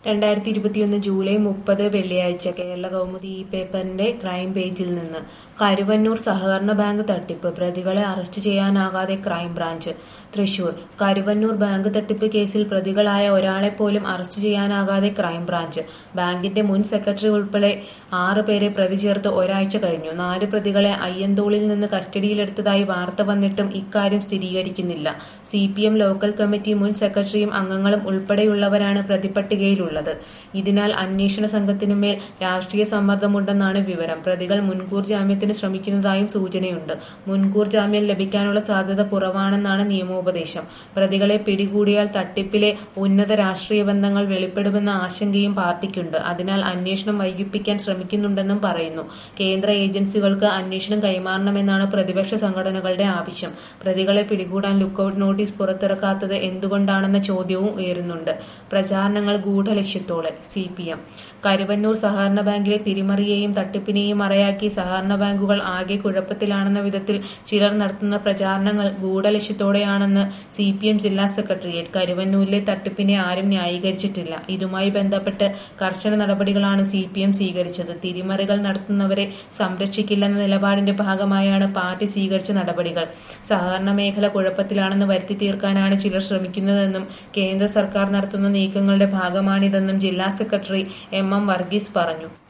രണ്ടായിരത്തി ഇരുപത്തിയൊന്ന് ജൂലൈ മുപ്പത് വെള്ളിയാഴ്ച കേരള കൗമുദി ഈ പേപ്പറിന്റെ ക്രൈം പേജിൽ നിന്ന് കരുവന്നൂർ സഹകരണ ബാങ്ക് തട്ടിപ്പ് പ്രതികളെ അറസ്റ്റ് ചെയ്യാനാകാതെ ക്രൈംബ്രാഞ്ച് തൃശൂർ കരുവന്നൂർ ബാങ്ക് തട്ടിപ്പ് കേസിൽ പ്രതികളായ ഒരാളെ പോലും അറസ്റ്റ് ചെയ്യാനാകാതെ ക്രൈംബ്രാഞ്ച് ബാങ്കിന്റെ മുൻ സെക്രട്ടറി ഉൾപ്പെടെ ആറ് പേരെ പ്രതി ചേർത്ത് ഒരാഴ്ച കഴിഞ്ഞു നാല് പ്രതികളെ അയ്യന്തോളിൽ നിന്ന് കസ്റ്റഡിയിലെടുത്തതായി വാർത്ത വന്നിട്ടും ഇക്കാര്യം സ്ഥിരീകരിക്കുന്നില്ല C P M local committee മുൻ സെക്രട്ടറിയും അംഗങ്ങളും ഉൾപ്പെടെയുള്ളവരാണ് പ്രതിപട്ടികയിലുള്ളത് ഇതിനാൽ അന്വേഷണ സംഘത്തിനുമേൽ രാഷ്ട്രീയ സമ്മർദ്ദമുണ്ടെന്നാണ് വിവരം പ്രതികൾ മുൻകൂർ ജാമ്യത്തിന് ശ്രമിക്കുന്നതായും സൂചനയുണ്ട് മുൻകൂർ ജാമ്യം ലഭിക്കാനുള്ള സാധ്യത കുറവാണെന്നാണ് നിയമോപദേശം പ്രതികളെ പിടികൂടിയാൽ തട്ടിപ്പിലെ ഉന്നത രാഷ്ട്രീയ ബന്ധങ്ങൾ വെളിപ്പെടുമെന്ന ആശങ്കയും പാർട്ടിക്കുണ്ട് അതിനാൽ അന്വേഷണം വൈകിപ്പിക്കാൻ ശ്രമിക്കുന്നുണ്ടെന്നും പറയുന്നു കേന്ദ്ര ഏജൻസികൾക്ക് അന്വേഷണം കൈമാറണമെന്നാണ് പ്രതിപക്ഷ സംഘടനകളുടെ ആവശ്യം പ്രതികളെ പിടികൂടാൻ ലുക്കൌട്ട് നോട്ടീസ് പുറത്തിറക്കാത്തത് എന്തുകൊണ്ടാണെന്ന ചോദ്യവും ഉയരുന്നുണ്ട് പ്രചാരണങ്ങൾ ഗൂഢലക്ഷ്യത്തോടെ സി പി എം കരുവന്നൂർ സഹകരണ ബാങ്കിലെ തിരിമറിയെയും തട്ടിപ്പിനെയും മറയാക്കി സഹകരണ ബാങ്കുകൾ ആകെ കുഴപ്പത്തിലാണെന്ന വിധത്തിൽ ചിലർ നടത്തുന്ന പ്രചാരണങ്ങൾ ഗൂഢലക്ഷ്യത്തോടെയാണെന്ന് സി പി എം ജില്ലാ സെക്രട്ടേറിയറ്റ് കരുവന്നൂരിലെ തട്ടിപ്പിനെ ആരും ന്യായീകരിച്ചിട്ടില്ല ഇതുമായി ബന്ധപ്പെട്ട് കർശന നടപടികളാണ് സി പി എം സ്വീകരിച്ചത് തിരിമറികൾ നടത്തുന്നവരെ സംരക്ഷിക്കില്ലെന്ന നിലപാടിന്റെ ഭാഗമായാണ് പാർട്ടി സ്വീകരിച്ച നടപടികൾ സഹകരണ മേഖല കുഴപ്പത്തിലാണെന്ന് വരുത്തി തീർക്കാനാണ് ചിലർ ശ്രമിക്കുന്നതെന്നും കേന്ദ്ര സർക്കാർ നടത്തുന്ന നീക്കങ്ങളുടെ ഭാഗമാണിതെന്നും ജില്ലാ സെക്രട്ടറി എം എം വർഗീസ് പറഞ്ഞു